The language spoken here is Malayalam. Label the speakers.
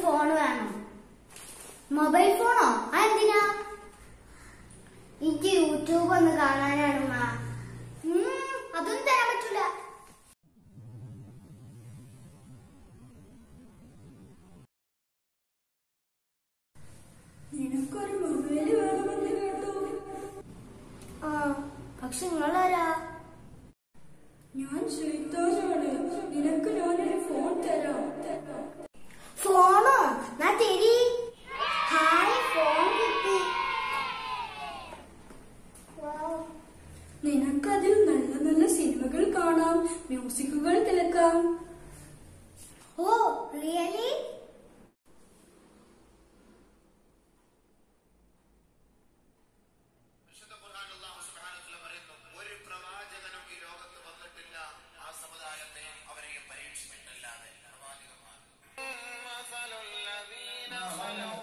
Speaker 1: ഫോൺ വേണം മൊബൈൽ ഫോണോ അതെന്തിനാ എനിക്ക് യൂട്യൂബ് ഒന്ന് കാണാനാണ് ഉമ്മ. ഉം, അതൊന്നും തരാൻ പറ്റൂല
Speaker 2: നിനക്കൊരു മൊബൈൽ വേണമെന്ന് കേട്ടു
Speaker 1: ആ പക്ഷെ നിങ്ങളാരാ
Speaker 2: ഞാൻ ശ്രീതാജാണ് നിനക്ക് ഞാനൊരു ഫോൺ തരാം
Speaker 1: ഫോണോ നാ തരി ഹായ് ഫോൺ കിട്ടി വൗ.
Speaker 2: നിനക്കതിൽ നല്ല നല്ല സിനിമകൾ കാണാം മ്യൂസിക്കുകൾ കേൾക്കാം
Speaker 1: ഓ റിയലി
Speaker 3: വിശുദ്ധ ഖുർആൻ അല്ലാഹു സുബ്ഹാനഹു വ തആല പറയുന്നു ഒരു പ്രവാചകനും ഈ ലോകത്ത് വന്നിട്ടില്ല ആ സമുദായത്തെയും അവരെയും പരീക്ഷിച്ചിട്ടല്ലാതെ പ്രവാചകന്മാർ مثل الذين خلوا